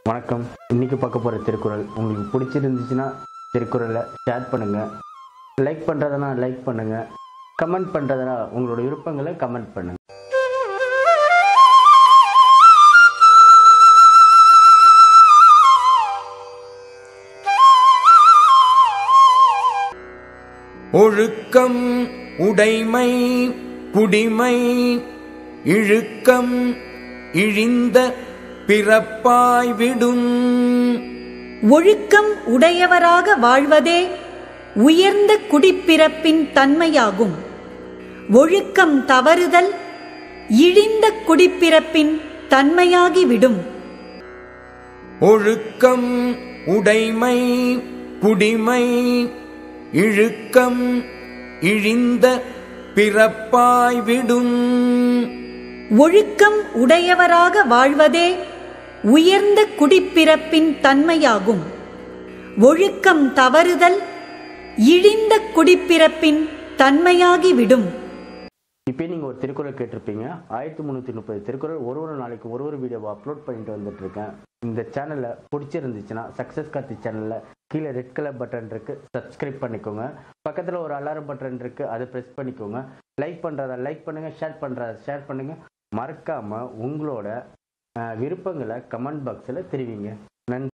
வணக்கம் இன்னைக்கு பார்க்க போகிற திருக்குறள் உங்களுக்கு பிடிச்சிருந்துச்சுன்னா திருக்குறளை ஷேர் பண்ணுங்கள் லைக் பண்ணுறதுனா லைக் பண்ணுங்கள் கமெண்ட் பண்ணுறதுனா உங்களோட விருப்பங்களை கமெண்ட் பண்ணுங்கள் ஒழுக்கம் உடைமை குடிமை இழுக்கம் இழிந்த பிறப்பாய் விடும் ஒழுக்கம் உடையவராக வாழ்வதே உயர்ந்த குடிப்பிறப்பின் தன்மையாகும் ஒழுக்கம் தவறுதல் இழிந்த குடிப்பிறப்பின் தன்மையாகிவிடும் ஒழுக்கம் உடைமை குடிமை இழுக்கம் இழிந்த பிறப்பாய் விடும் ஒழுக்கம் உடையவராக வாழ்வதே உயர்ந்த குடிப்பிறப்பின் தன்மையாகும் ஒழுக்கம் தவறுதல் இழிந்த குடிப்பிறப்பின் தன்மையாகிவிடும் இப்போ நீங்கள் ஒரு திருக்குறள் கேட்டிருப்பீங்க ஆயிரத்தி முந்நூற்றி முப்பது திருக்குறள் ஒரு ஒரு நாளைக்கு ஒரு ஒரு வீடியோவை அப்லோட் பண்ணிட்டு வந்துட்டு இருக்கேன் இந்த சேனலை பிடிச்சிருந்துச்சுன்னா சக்ஸஸ் கார்த்தி சேனலில் கீழே ரெட் கலர் பட்டன் இருக்கு சப்ஸ்கிரைப் பண்ணிக்கோங்க பக்கத்தில் ஒரு அலாரம் பட்டன் இருக்கு அதை ப்ரெஸ் பண்ணிக்கோங்க லைக் பண்ணுறத லைக் பண்ணுங்க ஷேர் பண்ணுறத ஷேர் பண்ணுங்க மறக்காம உங்களோட அஹ், விருப்பங்களை கமெண்ட் பாக்ஸில் தெரிவிங்க நன்றி